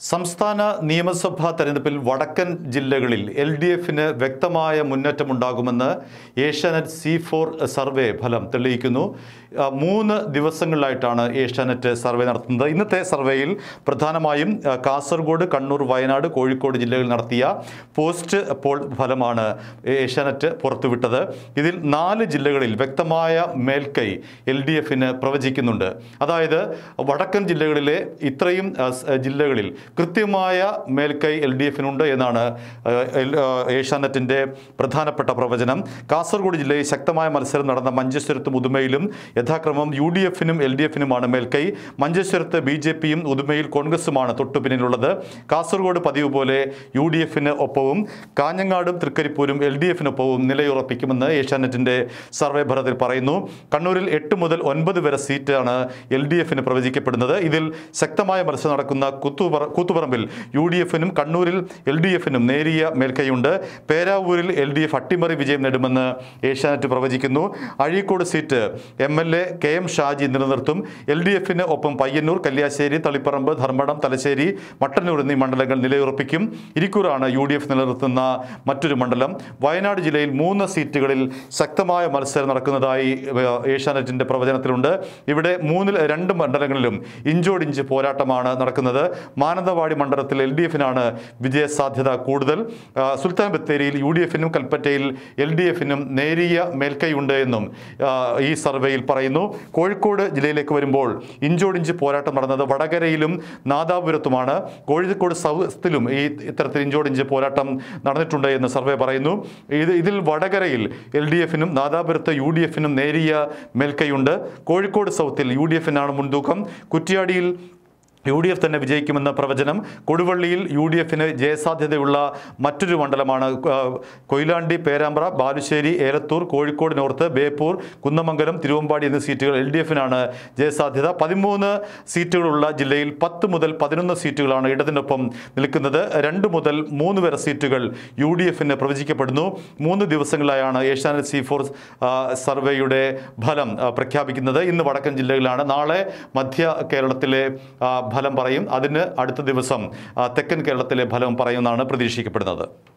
സംസ്ഥാന നിയമസഭാ തെരഞ്ഞെടുപ്പിൽ വടക്കൻ ജില്ലകളിൽ എൽ ഡി എഫിന് വ്യക്തമായ മുന്നേറ്റമുണ്ടാകുമെന്ന് ഏഷ്യാനെറ്റ് സി ഫോർ സർവേ ഫലം തെളിയിക്കുന്നു ആ, മൂന്ന് ദിവസങ്ങളിലായിട്ടാണ് ഏഷ്യാനെറ്റ് സർവേ നടത്തുന്നത് ഇന്നത്തെ സർവേയിൽ പ്രധാനമായും ആ, കാസർഗോഡ് കണ്ണൂർ വയനാട് കോഴിക്കോട് ജില്ലകളിൽ നടത്തിയ പോസ്റ്റ് പോൾ ഫലമാണ് ഏഷ്യാനെറ്റ് പുറത്തുവിട്ടത് ഇതിൽ നാല് ജില്ലകളിൽ വ്യക്തമായ മേൽക്കൈ എൽ ഡി എഫിന് പ്രവചിക്കുന്നുണ്ട് അതായത് വടക്കൻ ജില്ലകളിലെ ഇത്രയും ആ, സ്- ജില്ലകളിൽ കൃത്യമായ മേൽക്കൈ എൽ ഡി എഫിനുണ്ട് എന്നാണ് ആ, എൽ- ആ, ഏഷ്യാനെറ്റിൻ്റെ പ്രധാനപ്പെട്ട പ്രവചനം കാസർഗോഡ് ജില്ലയിൽ ശക്തമായ മത്സരം നടന്ന മഞ്ചേശ്വരത്തും ഉദുമയിലും യഥാക്രമം യു ഡി എഫിനും എൽ ഡി എഫിനുമാണ് മേൽക്കൈ മഞ്ചേശ്വരത്ത് ബി ജെ പിയും ഉദുമയിൽ കോൺഗ്രസുമാണ് തൊട്ടുപിന്നിലുള്ളത് കാസർഗോഡ് പതിവ് പോലെ യു ഡി എഫിന് ഒപ്പവും കാഞ്ഞങ്ങാടും തൃക്കരിപ്പൂരും എൽ ഡി എഫിനൊപ്പവും നിലയുറപ്പിക്കുമെന്ന് ഏഷ്യാനെറ്റിൻ്റെ സർവേ ഫലത്തിൽ പറയുന്നു കണ്ണൂരിൽ എട്ട് മുതൽ ഒൻപത് വരെ സീറ്റാണ് എൽ ഡി എഫിന് പ്രവചിക്കപ്പെടുന്നത് ഇതിൽ ശക്തമായ മത്സരം നടക്കുന്ന കുത്തുപറ കൂത്തുപറമ്പിൽ യു ഡി എഫിനും കണ്ണൂരിൽ എൽ ഡി എഫിനും നേരിയ മേൽക്കൈയുണ്ട് പേരാവൂരിൽ എൽ ഡി എഫ് അട്ടിമറി വിജയം നേടുമെന്ന് ഏഷ്യാനെറ്റ് പ്രവചിക്കുന്നു Azhikode seat M L A K M Shaji നിലനിർത്തും എൽ ഡി എഫിന് ഒപ്പം പയ്യന്നൂർ കല്യാശ്ശേരി തളിപ്പറമ്പ് ധർമ്മടം തലശ്ശേരി മട്ടന്നൂർ എന്നീ മണ്ഡലങ്ങൾ നിലയുറപ്പിക്കും ഇരിക്കൂറാണ് യു ഡി എഫ് നിലനിർത്തുന്ന മറ്റൊരു മണ്ഡലം വയനാട് ജില്ലയിൽ മൂന്ന് സീറ്റുകളിൽ ശക്തമായ മത്സരം നടക്കുന്നതായി ഏഹ്, ഏഷ്യാനെറ്റിന്റെ പ്രവചനത്തിലുണ്ട് ഇവിടെ മൂന്നിൽ രണ്ട് മണ്ഡലങ്ങളിലും ഇഞ്ചോടിഞ്ച് പോരാട്ടമാണ് നടക്കുന്നത് മാനന്തവാടി മണ്ഡലത്തിൽ എൽ ഡി എഫിനാണ് വിജയസാധ്യത കൂടുതൽ ആ, സുൽത്താൻ ബത്തേരിയിൽ യു ഡി എഫിനും കൽപ്പറ്റയിൽ എൽ ഡി എഫിനും നേരിയ മേൽക്കൈയുണ്ട് എന്നും ആ, ഈ സർവേയിൽ പറയുന്നു കോഴിക്കോട് ജില്ലയിലേക്ക് വരുമ്പോൾ ഇഞ്ചോടിഞ്ച് പോരാട്ടം നടന്നത് വടകരയിലും നാദാപുരത്തുമാണ് കോഴിക്കോട് സൗത്തിലും ഈ ഇത്തരത്തിൽ ഇഞ്ചോടിഞ്ച് പോരാട്ടം നടന്നിട്ടുണ്ട് എന്ന് സർവേ പറയുന്നു ഇത് ഇതിൽ വടകരയിൽ എൽ ഡി എഫിനും നാദാപുരത്ത് യു ഡി എഫിനും നേരിയ മേൽക്കൈയുണ്ട് കോഴിക്കോട് സൗത്തിൽ യു ഡി എഫിനാണ് മുൻതൂക്കം കുറ്റ്യാടിയിൽ യു ഡി എഫ് തന്നെ വിജയിക്കുമെന്ന പ്രവചനം കൊടുവള്ളിയിൽ യു ഡി എഫിന് ജയസാധ്യതയുള്ള മറ്റൊരു മണ്ഡലമാണ് ആ, കൊയിലാണ്ടി പേരാമ്പ്ര ബാലുശ്ശേരി ഏലത്തൂർ കോഴിക്കോട് നോർത്ത് ബേപ്പൂർ കുന്നമംഗലം തിരുവമ്പാടി എന്നീ സീറ്റുകൾ എൽ ഡി എഫിനാണ് ജയസാധ്യത പതിമൂന്ന് സീറ്റുകളുള്ള ജില്ലയിൽ പത്ത് മുതൽ പതിനൊന്ന് സീറ്റുകളാണ് ഇടതിനൊപ്പം നിൽക്കുന്നത് രണ്ട് മുതൽ മൂന്ന് വരെ സീറ്റുകൾ യു ഡി എഫിന് പ്രവചിക്കപ്പെടുന്നു മൂന്ന് ദിവസങ്ങളായാണ് ഏഷ്യാനെറ്റ് സി ഫോർ സർവേയുടെ ഫലം ആ, പ്രഖ്യാപിക്കുന്നത് ഇന്ന് വടക്കൻ ജില്ലകളിലാണ് നാളെ മധ്യ കേരളത്തിലെ ആ, ഫലം പറയും അതിന് അടുത്ത ദിവസം ആ, തെക്കൻ കേരളത്തിലെ ഫലം പറയുമെന്നാണ് പ്രതീക്ഷിക്കപ്പെടുന്നത്